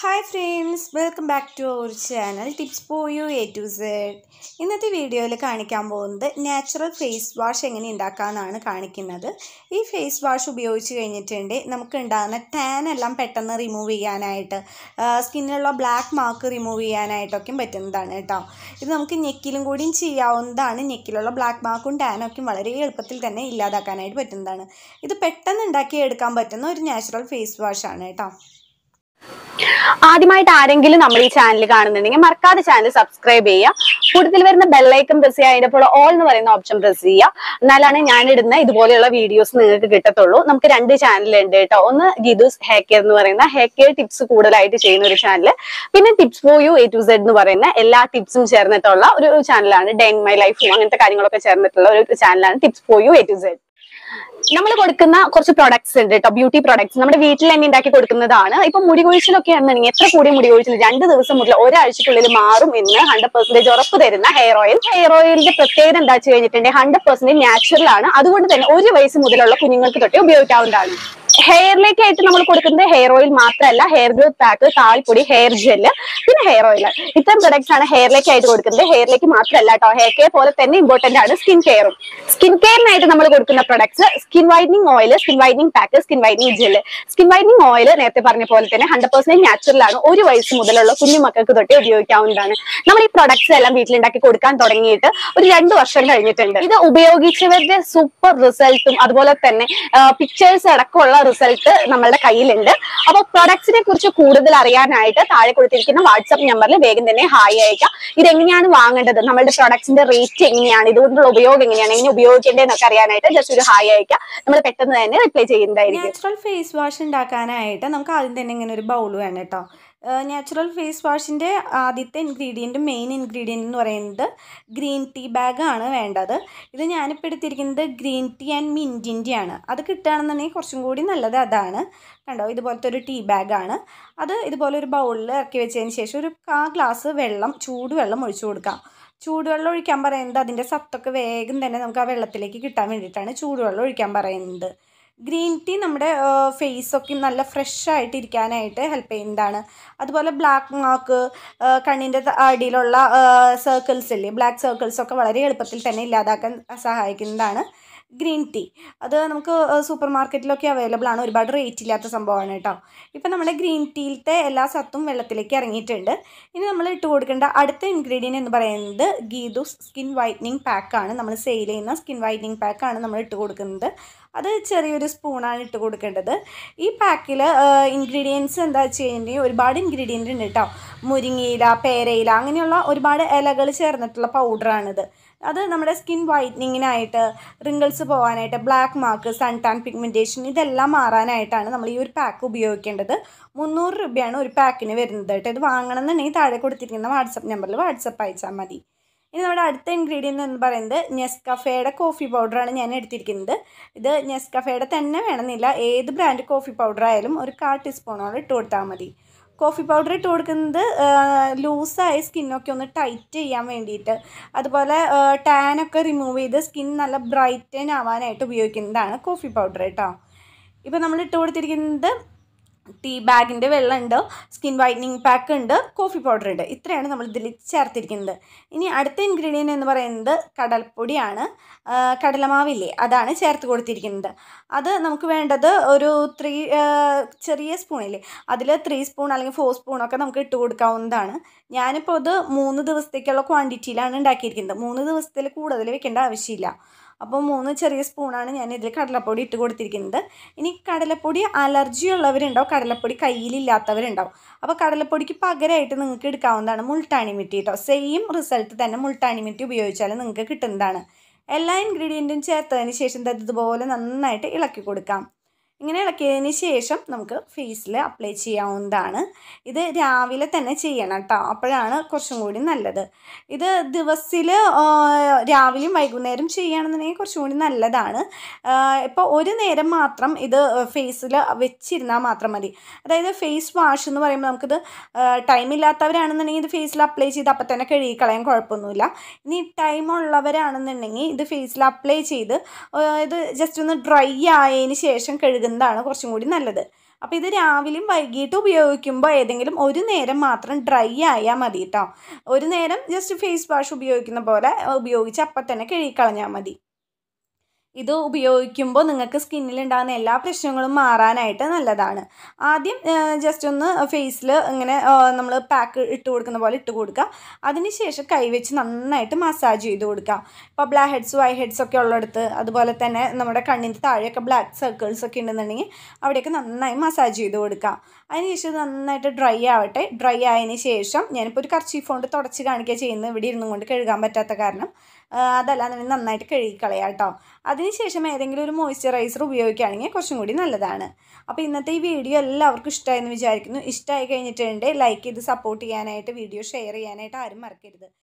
hi friends welcome back to our channel tips for you A to Z ഇന്നത്തെ വീഡിയോയിൽ കാണിക്കാൻ പോകുന്നത് natural face wash എങ്ങനെ ഉണ്ടാക്കാമെന്നാണ് കാണിക്കുന്നത് ഈ ഫേസ് വാഷ് ഉപയോഗിച്ച് കഴിഞ്ഞിട്ടുണ്ടെങ്കിൽ നമുക്ക് ഉണ്ടാകുന്ന ടാൻ എല്ലാം പെട്ടെന്ന് റിമൂവ് ചെയ്യാനായിട്ട് സ്കിന്നിലുള്ള ബ്ലാക്ക് മാർക്ക് റിമൂവ് ചെയ്യാനായിട്ടൊക്കെ പറ്റുന്നതാണ് കേട്ടോ ഇത് നമുക്ക് നെക്കിലും കൂടിയും ചെയ്യാവുന്നതാണ് നെക്കിലുള്ള ബ്ലാക്ക് മാർക്കും ടാനൊക്കെ വളരെ എളുപ്പത്തിൽ തന്നെ ഇല്ലാതാക്കാനായിട്ട് പറ്റുന്നതാണ് ഇത് പെട്ടെന്ന് ഉണ്ടാക്കി എടുക്കാൻ പറ്റുന്ന ഒരു നാച്ചുറൽ ഫേസ് വാഷാണ് കേട്ടോ ആദ്യമായിട്ട് ആരെങ്കിലും നമ്മൾ ഈ ചാനൽ കാണുന്നുണ്ടെങ്കിൽ മറക്കാതെ ചാനൽ സബ്സ്ക്രൈബ് ചെയ്യുക കൂടുതൽ വരുന്ന ബെല്ലൈക്കൺ പ്രസ് ചെയ്യുക അതിന്റെ പോലെ ഓൾ എന്ന് പറയുന്ന ഓപ്ഷൻ പ്രസ് ചെയ്യുക എന്നാലാണ് ഞാൻ ഇടുന്ന ഇതുപോലെയുള്ള വീഡിയോസ് നിങ്ങൾക്ക് കിട്ടത്തുള്ളൂ നമുക്ക് രണ്ട് ചാനൽ ഉണ്ട് കേട്ടോ ഒന്ന് ഗീതൂസ് ഹെയർ കെയർ എന്ന് പറയുന്ന ഹെയർ കെയർ ടിപ്സ് കൂടുതലായിട്ട് ചെയ്യുന്ന ഒരു ചാനൽ പിന്നെ tips for you A to Z എന്ന് പറയുന്ന എല്ലാ ടിപ്സും ചേർന്നിട്ടുള്ള ഒരു ചാനലാണ് ഡെൻ മൈ ലൈഫും അങ്ങനത്തെ കാര്യങ്ങളൊക്കെ ചേർന്നിട്ടുള്ള ഒരു ചാനലാണ് tips for you A to Z നമ്മൾ കൊടുക്കുന്ന കുറച്ച് പ്രൊഡക്ട്സ് ഉണ്ട് കേട്ടോ ബ്യൂട്ടി പ്രൊഡക്ട്സ് നമ്മുടെ വീട്ടിൽ തന്നെ ഉണ്ടാക്കി കൊടുക്കുന്നതാണ് ഇപ്പൊ മുടി കൊഴിച്ചിലൊക്കെ ആണെന്നുണ്ടെങ്കിൽ എത്ര കൂടിയ മുടി കൊഴിച്ചിൽ രണ്ട് ദിവസം മുതൽ ഒരാഴ്ചക്കുള്ളിൽ മാറും എന്ന് ഹൺഡ്രഡ് പെർസെന്റേജ് ഉറപ്പ് തരുന്ന ഹെയർ ഓയിൽ ഹെയർ ഓയിലിന്റെ പ്രത്യേകത എന്താ വെച്ച് കഴിഞ്ഞിട്ടുണ്ടെങ്കിൽ ഹൺഡ്രഡ് പെർസെന്റേജ് നാച്ചുറൽ ആണ് അതുകൊണ്ട് തന്നെ ഒരു വയസ്സ് മുതലുള്ള കുഞ്ഞുങ്ങൾക്ക് തൊട്ടേ ഉപയോഗിക്കാവുന്നതാണ് ഹെയറിലേക്കായിട്ട് നമ്മൾ കൊടുക്കുന്നത് ഹെയർ ഓയിൽ മാത്രമല്ല ഹെയർ ഗ്രോത്ത് പാക്ക് താളിപ്പൊടി ഹെയർ ജെല്ല് പിന്നെ ഹെയർ ഓയിൽ ഇത്തരം പ്രൊഡക്ട്സ് ആണ് ഹെയറിലേക്ക് ആയിട്ട് കൊടുക്കുന്നത് ഹെയറിലേക്ക് മാത്രമല്ല കേട്ടോ ഹെയർ കെയർ പോലെ തന്നെ ഇമ്പോർട്ടന്റ് ആണ് സ്കിൻ കെയറും സ്കിൻ കെയറിനായിട്ട് നമ്മൾ കൊടുക്കുന്ന products skin whitening oil skin whitening pack skin whitening gel skin whitening oil നേരത്തെ പറഞ്ഞ പോലെ തന്നെ ഹൺഡ്രഡ് പെർസെന്റ് നാച്ചുറൽ ആണ് ഒരു വയസ്സ് മുതലുള്ള കുഞ്ഞു മക്കൾക്ക് തൊട്ടേ ഉപയോഗിക്കാവുന്നതാണ് നമ്മൾ ഈ പ്രൊഡക്ട്സ് എല്ലാം വീട്ടിലുണ്ടാക്കി കൊടുക്കാൻ തുടങ്ങിയിട്ട് ഒരു രണ്ട് വർഷം കഴിഞ്ഞിട്ടുണ്ട് ഇത് ഉപയോഗിച്ചവരുടെ സൂപ്പർ റിസൾട്ടും അതുപോലെ തന്നെ പിക്ചേഴ്സ് അടക്കമുള്ള റിസൾട്ട് നമ്മളുടെ കയ്യിലുണ്ട് അപ്പോൾ പ്രൊഡക്ട്സിനെ കുറിച്ച് കൂടുതൽ അറിയാനായിട്ട് താഴെ കൊടുത്തിരിക്കുന്ന വാട്സ്ആപ്പ് നമ്പറിൽ വേഗം തന്നെ ഹായ് അയക്കാം ഇതെങ്ങനെയാണ് വാങ്ങേണ്ടത് നമ്മളുടെ പ്രൊഡക്ട്സിന്റെ റേറ്റ് എങ്ങനെയാണ് ഇതുകൊണ്ടുള്ള ഉപയോഗം എങ്ങനെയാണ് എങ്ങനെ ഉപയോഗിക്കേണ്ടതെന്നൊക്കെ അറിയാനായിട്ട് ജസ്റ്റ് ഒരു ഹായ് അയക്കാം നമ്മൾ പെട്ടെന്ന് തന്നെ റിപ്ലൈ ചെയ്യുന്നതായിരിക്കും നാച്ചുറൽ ഫേസ് വാഷ് ഉണ്ടാക്കാനായിട്ട് നമുക്ക് ആദ്യം തന്നെ ഇങ്ങനെ ഒരു ബൗൾ വേണം കേട്ടോ നാച്ചുറൽ ഫേസ് വാഷിൻ്റെ ആദ്യത്തെ ഇൻഗ്രീഡിയൻറ്റ് മെയിൻ ഇൻഗ്രീഡിയൻ്റ് എന്ന് പറയുന്നത് ഗ്രീൻ ടീ ബാഗാണ് വേണ്ടത് ഇത് ഞാനിപ്പോൾ എടുത്തിരിക്കുന്നത് ഗ്രീൻ ടീ ആൻഡ് മിൻറ്റിൻ്റെ ആണ് അത് കിട്ടുകയാണെന്നുണ്ടെങ്കിൽ കുറച്ചും കൂടി നല്ലത് അതാണ് കണ്ടോ ഇതുപോലത്തെ ഒരു ടീ ബാഗാണ് അത് ഇതുപോലെ ഒരു ബൗളിൽ ഇറക്കി വെച്ചതിന് ശേഷം ഒരു കാ ഗ്ലാസ് വെള്ളം ചൂടുവെള്ളം ഒഴിച്ചു കൊടുക്കാം ചൂടുവെള്ളം ഒഴിക്കാൻ പറയുന്നത് അതിൻ്റെ സത്തൊക്കെ വേഗം തന്നെ നമുക്ക് ആ വെള്ളത്തിലേക്ക് കിട്ടാൻ വേണ്ടിയിട്ടാണ് ചൂടുവെള്ളം ഒഴിക്കാൻ പറയുന്നത് ഗ്രീൻ ടീ നമ്മുടെ ഫേസൊക്കെ നല്ല ഫ്രഷ് ആയിട്ട് ഇരിക്കാനായിട്ട് ഹെൽപ്പ് ചെയ്യുന്നതാണ് അതുപോലെ ബ്ലാക്ക് മാർക്ക് കണ്ണിൻ്റെ അടിയിലുള്ള സർക്കിൾസ് ഇല്ലേ ബ്ലാക്ക് സർക്കിൾസ് ഒക്കെ വളരെ എളുപ്പത്തിൽ തന്നെ ഇല്ലാതാക്കാൻ സഹായിക്കുന്നതാണ് ഗ്രീൻ ടീ അത് നമുക്ക് സൂപ്പർ മാർക്കറ്റിലൊക്കെ അവൈലബിൾ ആണ് ഒരുപാട് റേറ്റ് ഇല്ലാത്ത സംഭവമാണ് കേട്ടോ ഇപ്പം നമ്മുടെ ഗ്രീൻ ടീയിലത്തെ എല്ലാ സത്തും വെള്ളത്തിലേക്ക് ഇറങ്ങിയിട്ടുണ്ട് ഇനി നമ്മൾ ഇട്ട് കൊടുക്കേണ്ട അടുത്ത ഇൻഗ്രീഡിയൻറ്റ് എന്ന് പറയുന്നത് ഗീദൂസ് സ്കിൻ വൈറ്റനിങ് പാക്കാണ് നമ്മൾ സെയിൽ ചെയ്യുന്ന സ്കിൻ വൈറ്റനിങ് പാക്കാണ് നമ്മൾ ഇട്ട് കൊടുക്കുന്നത് അത് ചെറിയൊരു സ്പൂണാണ് ഇട്ട് കൊടുക്കേണ്ടത് ഈ പാക്കിൽ ഇൻഗ്രീഡിയൻസ് എന്താ വെച്ച് കഴിഞ്ഞിട്ടുണ്ടെങ്കിൽ ഒരുപാട് ഇൻഗ്രീഡിയൻ്റ് ഉണ്ട് കേട്ടോ മുരിങ്ങയില പേരയില അങ്ങനെയുള്ള ഒരുപാട് ഇലകൾ ചേർന്നിട്ടുള്ള പൗഡറാണിത് അത് നമ്മുടെ സ്കിൻ വൈറ്റനിങ്ങിനായിട്ട് റിങ്കിൾസ് പോകാനായിട്ട് black mark sun tan pigmentation ഇതെല്ലാം മാറാനായിട്ടാണ് നമ്മൾ ഈ ഒരു പാക്ക് ഉപയോഗിക്കേണ്ടത് മുന്നൂറ് രൂപയാണ് ഒരു പാക്കിന് വരുന്നത് കേട്ടോ ഇത് വാങ്ങണം എന്നുണ്ടെങ്കിൽ താഴെ കൊടുത്തിരിക്കുന്ന വാട്സപ്പ് നമ്പറിൽ വാട്സപ്പ് അയച്ചാൽ മതി ഇനി നമ്മുടെ അടുത്ത ഇൻഗ്രീഡിയൻ്റ് എന്ന് പറയുന്നത് നെസ്കഫേയുടെ കോഫി പൗഡറാണ് ഞാൻ എടുത്തിരിക്കുന്നത് ഇത് നെസ്കഫേയുടെ തന്നെ വേണമെന്നില്ല ഏത് ബ്രാൻഡ് കോഫി പൗഡർ ആയാലും ഒരു കാൽ ടീസ്പൂണോളം ഇട്ട് കൊടുത്താൽ മതി കോഫി പൗഡർ ഇട്ട് കൊടുക്കുന്നത് ലൂസായ സ്കിന്നൊക്കെ ഒന്ന് ടൈറ്റ് ചെയ്യാൻ വേണ്ടിയിട്ട് അതുപോലെ ടാനൊക്കെ റിമൂവ് ചെയ്ത് സ്കിൻ നല്ല ബ്രൈറ്റൻ ആവാനായിട്ട് ഉപയോഗിക്കുന്നതാണ് കോഫി പൗഡർ കേട്ടോ ഇപ്പോൾ നമ്മൾ ഇട്ട് കൊടുത്തിരിക്കുന്നത് ടീ ബാഗിൻ്റെ വെള്ളമുണ്ട് സ്കിൻ വൈറ്റനിങ് പാക്ക് ഉണ്ട് കോഫി പൗഡർ ഉണ്ട് ഇത്രയാണ് നമ്മൾ ഇതിൽ ചേർത്തിരിക്കുന്നത് ഇനി അടുത്ത ഇൻഗ്രീഡിയൻ്റ് എന്ന് പറയുന്നത് കടൽപ്പൊടിയാണ് കടലമാവില്ലേ അതാണ് ചേർത്ത് കൊടുത്തിരിക്കുന്നത് അത് നമുക്ക് വേണ്ടത് ഒരു ത്രീ ചെറിയ സ്പൂണില്ലേ അതിൽ ത്രീ സ്പൂൺ അല്ലെങ്കിൽ ഫോർ സ്പൂണൊക്കെ നമുക്ക് ഇട്ട് കൊടുക്കാവുന്നതാണ് ഞാനിപ്പോൾ ഇത് മൂന്ന് ദിവസത്തേക്കുള്ള ക്വാണ്ടിറ്റിയിലാണ് ഉണ്ടാക്കിയിരിക്കുന്നത് മൂന്ന് ദിവസത്തിൽ കൂടുതൽ വെക്കേണ്ട ആവശ്യമില്ല അപ്പോൾ മൂന്ന് ചെറിയ സ്പൂണാണ് ഞാൻ ഇതിൽ കടലപ്പൊടി ഇട്ട് കൊടുത്തിരിക്കുന്നത് ഇനി കടലപ്പൊടി അലർജി ഉള്ളവരുണ്ടാവും കടലപ്പൊടി കയ്യിലില്ലാത്തവരുണ്ടാവും അപ്പോൾ കടലപ്പൊടിക്ക് പകരമായിട്ട് നിങ്ങൾക്ക് എടുക്കാവുന്നതാണ് മുൾട്ടാണി മിട്ടി കേട്ടോ സെയിം റിസൾട്ട് തന്നെ മുൾട്ടാണി മിട്ടി ഉപയോഗിച്ചാൽ നിങ്ങൾക്ക് കിട്ടുന്നതാണ് എല്ലാ ഇൻഗ്രീഡിയൻറ്റും ചേർത്തതിന് ശേഷം ഇതുപോലെ നന്നായിട്ട് ഇളക്കി കൊടുക്കാം ഇങ്ങനെ ഇളക്കിയതിന് ശേഷം നമുക്ക് ഫേസിൽ അപ്ലൈ ചെയ്യാവുന്നതാണ് ഇത് രാവിലെ തന്നെ ചെയ്യണം കേട്ടോ അപ്പോഴാണ് കുറച്ചും കൂടി നല്ലത് ഇത് ദിവസത്തിൽ രാവിലെയും വൈകുന്നേരം ചെയ്യുകയാണെന്നുണ്ടെങ്കിൽ കുറച്ചും കൂടി നല്ലതാണ് ഇപ്പോൾ ഒരു നേരം മാത്രം ഇത് ഫേസിൽ വെച്ചിരുന്നാൽ മാത്രം മതി അതായത് ഫേസ് വാഷ് എന്ന് പറയുമ്പോൾ നമുക്കിത് ടൈം ഇല്ലാത്തവരാണെന്നുണ്ടെങ്കിൽ ഇത് ഫേസിൽ അപ്ലൈ ചെയ്ത് അപ്പം തന്നെ കഴുകിക്കളയാൻ കുഴപ്പമൊന്നുമില്ല ഇനി ടൈം ഉള്ളവരാണെന്നുണ്ടെങ്കിൽ ഇത് ഫേസിൽ അപ്ലൈ ചെയ്ത് ഇത് ജസ്റ്റ് ഒന്ന് ഡ്രൈ ആയതിന് ശേഷം കഴുകുന്നതാണ് കുറച്ചും കൂടി നല്ലത് അപ്പോൾ ഇത് രാവിലെയും വൈകിട്ട് ഉപയോഗിക്കുമ്പോൾ ഏതെങ്കിലും ഒരു നേരം മാത്രം ഡ്രൈ ആയാൽ മതി കേട്ടോ ഒരു നേരം ജസ്റ്റ് ഫേസ് വാഷ് ഉപയോഗിക്കുന്ന പോലെ ഉപയോഗിച്ച് അപ്പം തന്നെ കഴുകിക്കളഞ്ഞാൽ മതി ഇത് ഉപയോഗിക്കുമ്പോൾ നിങ്ങൾക്ക് സ്കിന്നിലുണ്ടാകുന്ന എല്ലാ പ്രശ്നങ്ങളും മാറാനായിട്ട് നല്ലതാണ് ആദ്യം ജസ്റ്റ് ഒന്ന് ഫേസിൽ ഇങ്ങനെ നമ്മൾ പാക്ക് ഇട്ട് കൊടുക്കുന്ന പോലെ ഇട്ട് കൊടുക്കുക അതിനുശേഷം കൈവച്ച് നന്നായിട്ട് മസാജ് ചെയ്ത് കൊടുക്കുക ഇപ്പോൾ ബ്ലാക്ക് ഹെഡ്സ് വൈ ഹെഡ്സ് ഒക്കെ ഉള്ളിടത്ത് അതുപോലെ തന്നെ നമ്മുടെ കണ്ണിൻ്റെ താഴെയൊക്കെ ബ്ലാക്ക് സർക്കിൾസ് ഒക്കെ ഉണ്ടെന്നുണ്ടെങ്കിൽ അവിടെയൊക്കെ നന്നായി മസാജ് ചെയ്ത് കൊടുക്കുക അതിനുശേഷം നന്നായിട്ട് ഡ്രൈ ആവട്ടെ ഡ്രൈ ആയതിന് ശേഷം ഞാനിപ്പോൾ ഒരു കർച്ചീഫ് കൊണ്ട് തുടച്ച് കാണിക്കുക ചെയ്യുന്നത് ഇവിടെ ഇരുന്നും കൊണ്ട് കഴുകാൻ പറ്റാത്ത കാരണം അതല്ലാന്നുണ്ടെങ്കിൽ നന്നായിട്ട് കഴുകിക്കളയാം കേട്ടോ അതിനുശേഷം ഏതെങ്കിലും ഒരു മോയ്സ്ചറൈസർ ഉപയോഗിക്കുകയാണെങ്കിൽ കുറച്ചും കൂടി നല്ലതാണ് അപ്പോൾ ഇന്നത്തെ ഈ വീഡിയോ എല്ലാവർക്കും ഇഷ്ടമായെന്ന് വിചാരിക്കുന്നു ഇഷ്ടമായി കഴിഞ്ഞിട്ടുണ്ടെങ്കിൽ ലൈക്ക് ചെയ്ത് സപ്പോർട്ട് ചെയ്യാനായിട്ട് വീഡിയോ ഷെയർ ചെയ്യാനായിട്ട് ആരും മറക്കരുത്